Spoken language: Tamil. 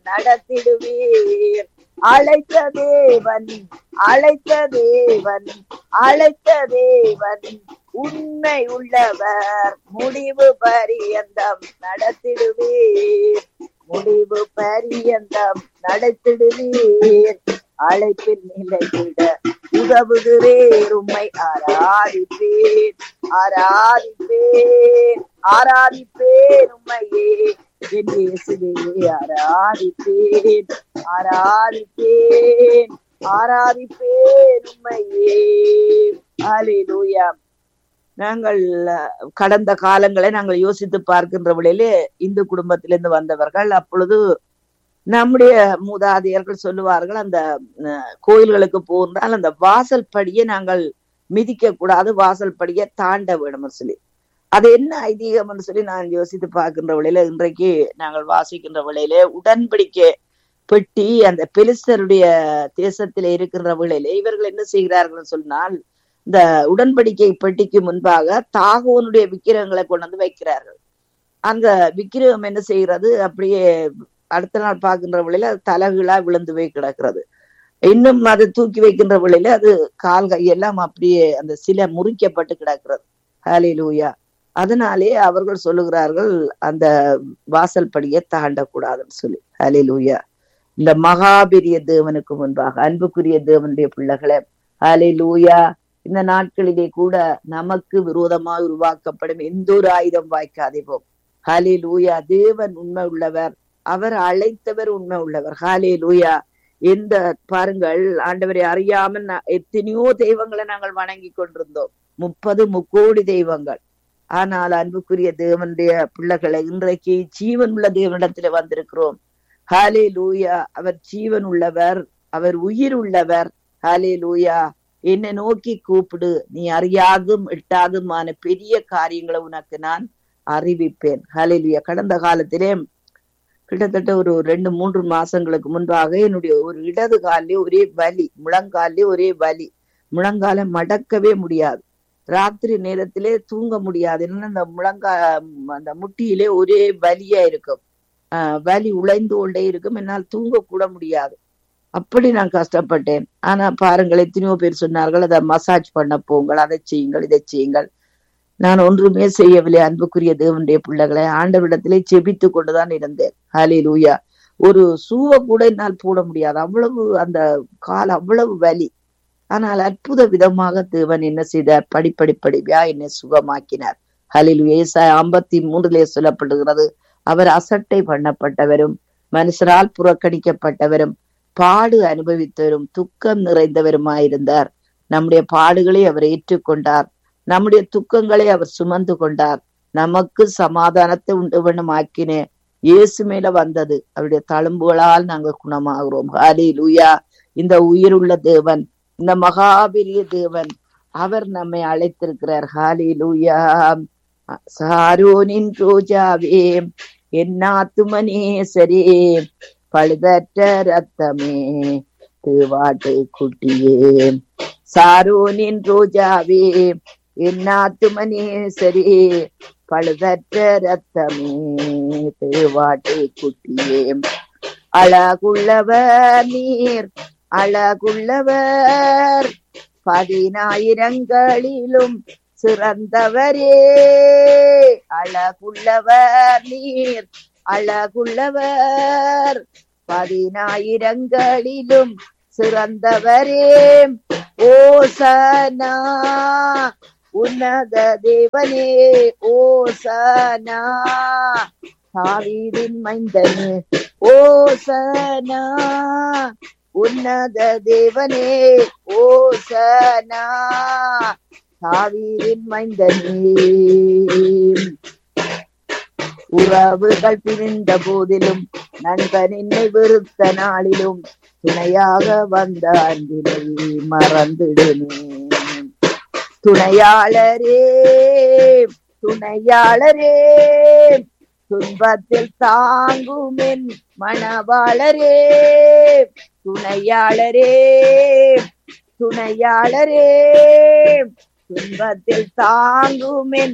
நடத்திடுவீர் அழைத்த தேவன் அழைத்த தேவன் அழைத்த தேவன் உண்மை உள்ளவர் முடிவு பரியந்தம் நடத்திடுவீர் முடிவு பரியந்தம் நடத்திடுவீர் அழைப்பில் நிலையிட உதவுகிறேர் உம்மை ஆராதிப்பேன் ஆராதிப்பேன் ஆராதிப்பேன் உம்மையே என் இயேசுவே ஆராதிப்பேன் ஆராதிப்பேன் ஆராதிப்பேன் உம்மையே ஹalleluya நாங்கள் அஹ், கடந்த காலங்களை நாங்கள் யோசித்து பார்க்கின்ற வேளையிலே இந்து குடும்பத்திலிருந்து வந்தவர்கள் அப்பொழுது நம்முடைய மூதாதையர்கள் சொல்லுவார்கள் அந்த அஹ், கோயில்களுக்கு போன்றால் அந்த வாசல் படியை நாங்கள் மிதிக்க கூடாது வாசல் படியை தாண்ட வேணும்னு சொல்லி அது என்ன ஐதீகம்னு சொல்லி நான் யோசித்து பார்க்கின்ற வேளையில இன்றைக்கு நாங்கள் வாசிக்கின்ற வேளையிலே உடன்படிக்கை பெட்டி அந்த பெலிஸ்தருடைய தேசத்திலே இருக்கின்ற வேளையிலே இவர்கள் என்ன செய்கிறார்கள் சொன்னால் இந்த உடன்படிக்கை பெட்டிக்கு முன்பாக தாகோனுடைய விக்கிரகங்களை கொண்டு வந்து வைக்கிறார்கள் அந்த விக்கிரகம் என்ன செய்கிறது அப்படியே அடுத்த நாள் பார்க்கின்ற வேளையில அது தலகுலா விழுந்து போய் கிடக்கிறது இன்னும் அது தூக்கி வைக்கின்ற வேளையில அது கால் கையெல்லாம் அப்படியே அந்த சிலை முறிக்கப்பட்டு கிடக்கிறது ஹalleluya அதனாலே அவர்கள் சொல்லுகிறார்கள் அந்த வாசல் படியை தாண்டக்கூடாதுன்னு சொல்லி ஹalleluya இந்த மகாபெரிய தேவனுக்கு முன்பாக அன்புக்குரிய தேவனுடைய பிள்ளைகளே ஹalleluya இந்த நாட்களிலே கூட நமக்கு விரோதமாக உருவாக்கப்படும் எந்த ஒரு ஆயுதம் வாய்க்காதே போம் ஹாலே லூயா தேவன் உண்மை உள்ளவர் அவர் அழைத்தவர் உண்மை உள்ளவர் ஹாலே லூயா எந்த பாருங்கள் ஆண்டவரை அறியாமல் நா- எத்தனையோ தெய்வங்களை நாங்கள் வணங்கி கொண்டிருந்தோம் முப்பது முக்கோடி தெய்வங்கள் ஆனால் அன்புக்குரிய தேவனுடைய பிள்ளைகளை இன்றைக்கு ஜீவன் உள்ள தேவனிடத்துல வந்திருக்கிறோம் ஹாலே லூயா அவர் ஜீவன் உள்ளவர் அவர் உயிர் உள்ளவர் ஹாலே லூயா என்னை நோக்கி கூப்பிடு நீ அறியாதும் எட்டாதுமான பெரிய காரியங்களை உனக்கு நான் அறிவிப்பேன் ஹalleluya கடந்த காலத்திலே கிட்டத்தட்ட ஒரு ரெண்டு மூன்று மாசங்களுக்கு முன்பாக என்னுடைய ஒரு இடது காலிலே ஒரே வலி முழங்காலிலே ஒரே வலி முழங்காலை மடக்கவே முடியாது ராத்திரி நேரத்திலே தூங்க முடியாது என்னன்னா அந்த முழங்கா அந்த முட்டியிலே ஒரே வலியா இருக்கும் ஆஹ் வலி உழைந்து கொண்டே இருக்கும் என்னால் தூங்க கூட முடியாது அப்படி நான் கஷ்டப்பட்டேன் ஆனா பாருங்கள் எத்தனையோ பேர் சொன்னார்கள் அதை மசாஜ் பண்ண போங்கள் அதை செய்யுங்கள் இதை செய்யுங்கள் நான் ஒன்றுமே செய்யவில்லை அன்புக்குரிய தேவனுடைய பிள்ளைகளை ஆண்டவரிடத்திலே ஜெபித்து கொண்டுதான் இருந்தேன் ஹாலே லூயா ஒரு சூவை கூட என்னால் போட முடியாது அவ்வளவு அந்த கால் அவ்வளவு வலி ஆனால் அற்புத விதமாக தேவன் என்ன செய்தார் படிப்படி படிப்படியா என்னை சுகமாக்கினார் ஹலில் ஏசாய் ஐம்பத்தி மூன்றிலே சொல்லப்படுகிறது அவர் அசட்டை பண்ணப்பட்டவரும் மனுஷரால் புறக்கணிக்கப்பட்டவரும் பாடு அனுபவித்தவரும் துக்கம் நிறைந்தவருமாயிருந்தார் நம்முடைய பாடுகளை அவர் ஏற்றுக்கொண்டார் நம்முடைய துக்கங்களை அவர் சுமந்து கொண்டார் நமக்கு சமாதானத்தை உண்டு ஆக்கின இயேசு மேல வந்தது அவருடைய தழும்புகளால் நாங்கள் குணமாகிறோம் ஹாலே லூயா இந்த உயிருள்ள தேவன் இந்த மகாபெரிய தேவன் அவர் நம்மை அழைத்திருக்கிறார் ஹாலே லூயா சாரோனின் ரோஜாவே என்னாத்துமனேசரே பழுதற்ற ரத்தமே தேவாட்டு குட்டியே சாரோனின் ரோஜாவே என்னாத்துமனேசரே பழுதற்ற ரத்தமே தேவாட்டு குட்டியே அழகுள்ளவர் நீர் அழகுள்ளவர் பதினாயிரங்களிலும் சிறந்தவரே அழகுள்ளவர் நீர் அழகுள்ளவர் பதினாயிரங்களிலும் சிறந்தவரே ஓசனா உன்னத தேவனே ஓசனா தாவீதின் மைந்தனே ஓசனா உன்னத தேவனே ஓசனா தாவீதின் மைந்தனே உறவுகள் பிரிந்த போதிலும் நண்பன் என்னை வெறுத்த நாளிலும் துணையாக வந்த அன்பினை மறந்துடுமே துணையாளரே துணையாளரே துன்பத்தில் தாங்கும் என் மணவாளரே துணையாளரே துணையாளரே துன்பத்தில் தாங்கும் என்